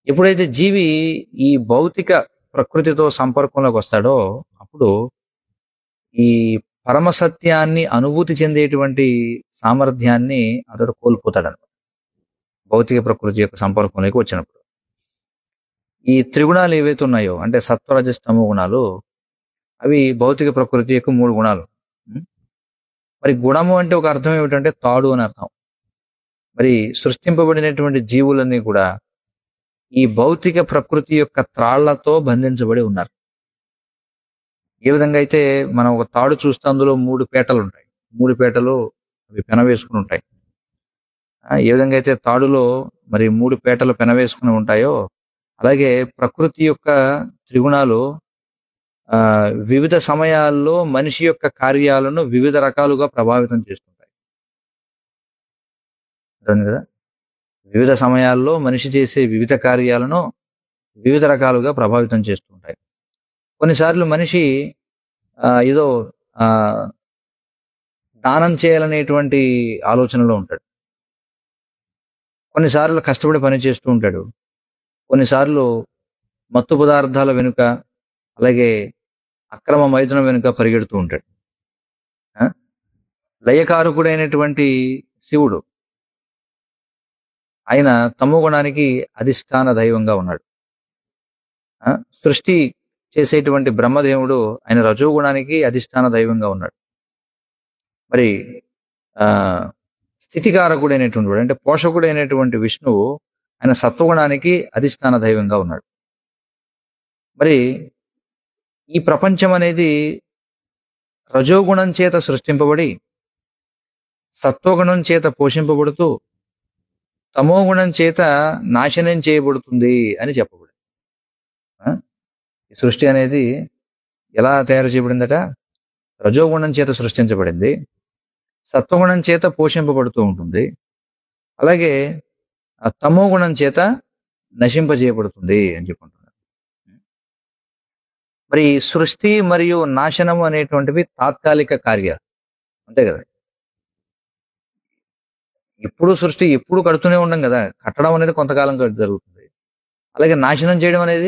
ఎప్పుడైతే జీవి ఈ భౌతిక ప్రకృతితో సంపర్కంలోకి వస్తాడో అప్పుడు ఈ పరమ సత్యాన్ని అనుభూతి చెందేటువంటి సామర్థ్యాన్ని అతడు కోల్పోతాడు అనమాట భౌతిక ప్రకృతి యొక్క సంపర్కంలోకి వచ్చినప్పుడు ఈ త్రిగుణాలు ఏవైతే ఉన్నాయో అంటే సత్వరజస్తమ గుణాలు అవి భౌతిక ప్రకృతి యొక్క మూడు గుణాలు ఉం? మరి గుణము అంటే ఒక అర్థం ఏమిటంటే తాడు అని అర్థం మరి సృష్టింపబడినటువంటి జీవులన్నీ కూడా ఈ భౌతిక ప్రకృతి యొక్క త్రాళ్లతో బంధించబడి ఉన్నారు ఏ విధంగా అయితే మనం ఒక తాడు చూస్తే అందులో మూడు పేటలు ఉంటాయి మూడు పేటలు అవి పెనవేసుకుని ఉంటాయి ఆ, ఏ విధంగా అయితే తాడులో మరి మూడు పేటలు పెనవేసుకుని ఉంటాయో అలాగే ప్రకృతి యొక్క త్రిగుణాలు ఆ, వివిధ సమయాల్లో మనిషి యొక్క కార్యాలను వివిధ రకాలుగా ప్రభావితం చేస్తుంటాయి అర్థమైంది కదా వివిధ సమయాల్లో మనిషి చేసే వివిధ కార్యాలను వివిధ రకాలుగా ప్రభావితం చేస్తుంటాయి కొన్నిసార్లు మనిషి ఆ, ఏదో ఆ, దానం చేయాలనేటువంటి ఆలోచనలో ఉంటాడు కొన్నిసార్లు కష్టపడి పని చేస్తూ ఉంటాడు కొన్నిసార్లు మత్తు పదార్థాల వెనుక అలాగే అక్రమ మైథునం వెనుక పరిగెడుతూ ఉంటాడు ఆ? లయకారకుడైనటువంటి శివుడు ఆయన తమో గుణానికి అధిష్టాన దైవంగా ఉన్నాడు ఆ? సృష్టి చేసేటువంటి బ్రహ్మదేవుడు ఆయన రజోగుణానికి అధిష్టాన దైవంగా ఉన్నాడు మరి ఆ స్థితికారకుడైనటువంటి వాడు అంటే పోషకుడైనటువంటి విష్ణువు ఆయన సత్వగుణానికి అధిష్టాన దైవంగా ఉన్నాడు మరి ఈ ప్రపంచం అనేది రజోగుణం చేత సృష్టింపబడి సత్వగుణం చేత పోషింపబడుతూ తమోగుణం చేత నాశనం చేయబడుతుంది అని చెప్పబడింది ఆ? ఈ సృష్టి అనేది ఎలా తయారు చేయబడిందట రజోగుణం చేత సృష్టించబడింది సత్వగుణం చేత పోషింపబడుతూ ఉంటుంది అలాగే ఆ తమో గుణం చేత నశింపజేయబడుతుంది అని చెప్పుకుంటున్నారు మరి ఈ సృష్టి మరియు నాశనము అనేటువంటివి తాత్కాలిక కార్యాలు అంతే కదా ఎప్పుడు సృష్టి ఎప్పుడు కడుతూనే ఉండం కదా కట్టడం అనేది కొంతకాలం కట్ జరుగుతుంది అలాగే నాశనం చేయడం అనేది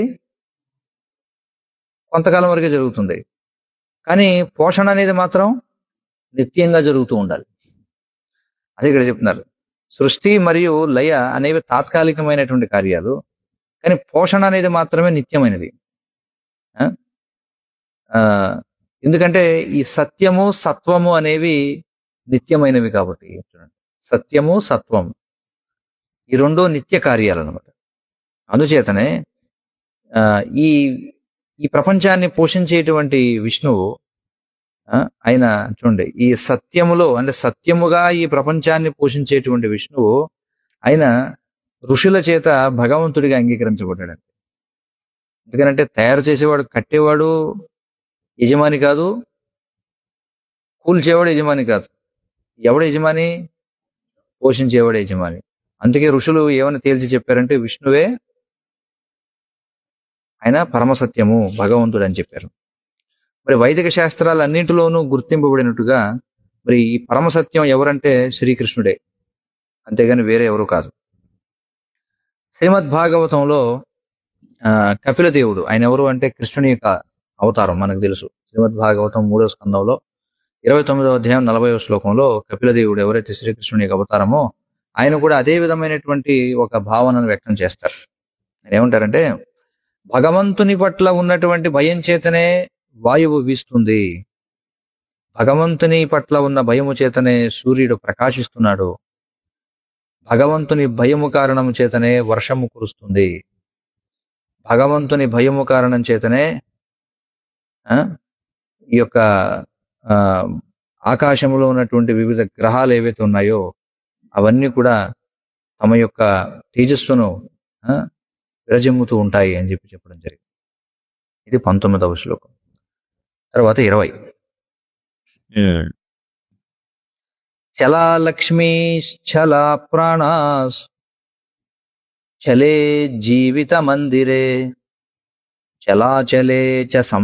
కొంతకాలం వరకే జరుగుతుంది కానీ పోషణ అనేది మాత్రం నిత్యంగా జరుగుతూ ఉండాలి అదే ఇక్కడ చెప్తున్నారు సృష్టి మరియు లయ అనేవి తాత్కాలికమైనటువంటి కార్యాలు కానీ పోషణ అనేది మాత్రమే నిత్యమైనది ఆ? ఆ, ఎందుకంటే ఈ సత్యము సత్వము అనేవి నిత్యమైనవి కాబట్టి చూడండి సత్యము సత్వము ఈ రెండు నిత్య కార్యాలు అనమాట అందుచేతనే ఆ, ఈ ఈ ప్రపంచాన్ని పోషించేటువంటి విష్ణువు ఆ, ఆయన చూడండి ఈ సత్యములో అంటే సత్యముగా ఈ ప్రపంచాన్ని పోషించేటువంటి విష్ణువు ఆయన ఋషుల చేత భగవంతుడిగా అంగీకరించబడ్డాడు ఎందుకంటే తయారు చేసేవాడు కట్టేవాడు యజమాని కాదు కూల్చేవాడు యజమాని కాదు ఎవడు యజమాని పోషించేవాడు యజమాని అందుకే ఋషులు ఏమని తేల్చి చెప్పారంటే విష్ణువే ఆయన పరమసత్యము భగవంతుడు అని చెప్పారు మరి వైదిక శాస్త్రాలు అన్నింటిలోనూ గుర్తింపబడినట్టుగా మరి ఈ పరమసత్యం ఎవరంటే శ్రీకృష్ణుడే అంతేగాని వేరే ఎవరు కాదు శ్రీమద్ భాగవతంలో ఆ, కపిల దేవుడు ఆయన ఎవరు అంటే కృష్ణుని యొక్క అవతారం మనకు తెలుసు శ్రీమద్ భాగవతం మూడో స్కందంలో ఇరవై తొమ్మిదవ అధ్యాయం నలభై శ్లోకంలో కపిల దేవుడు ఎవరైతే శ్రీకృష్ణుని యొక్క అవతారమో ఆయన కూడా అదే విధమైనటువంటి ఒక భావనను వ్యక్తం చేస్తారు ఆయన ఏమంటారంటే భగవంతుని పట్ల ఉన్నటువంటి భయం చేతనే వాయువు వీస్తుంది భగవంతుని పట్ల ఉన్న భయము చేతనే సూర్యుడు ప్రకాశిస్తున్నాడు భగవంతుని భయము కారణం చేతనే వర్షము కురుస్తుంది భగవంతుని భయము కారణం చేతనే ఆ, ఈ యొక్క ఆ, ఆకాశంలో ఉన్నటువంటి వివిధ గ్రహాలు ఏవైతే ఉన్నాయో అవన్నీ కూడా తమ యొక్క తేజస్సును ఆ, విరజిమ్ముతూ ఉంటాయి అని చెప్పి చెప్పడం జరిగింది ఇది పంతొమ్మిదవ శ్లోకం తర్వాత ఇరవై చలా లక్ష్మీ చలా ప్రాణాస్ చలే జీవిత మందిరే చలాచలే చ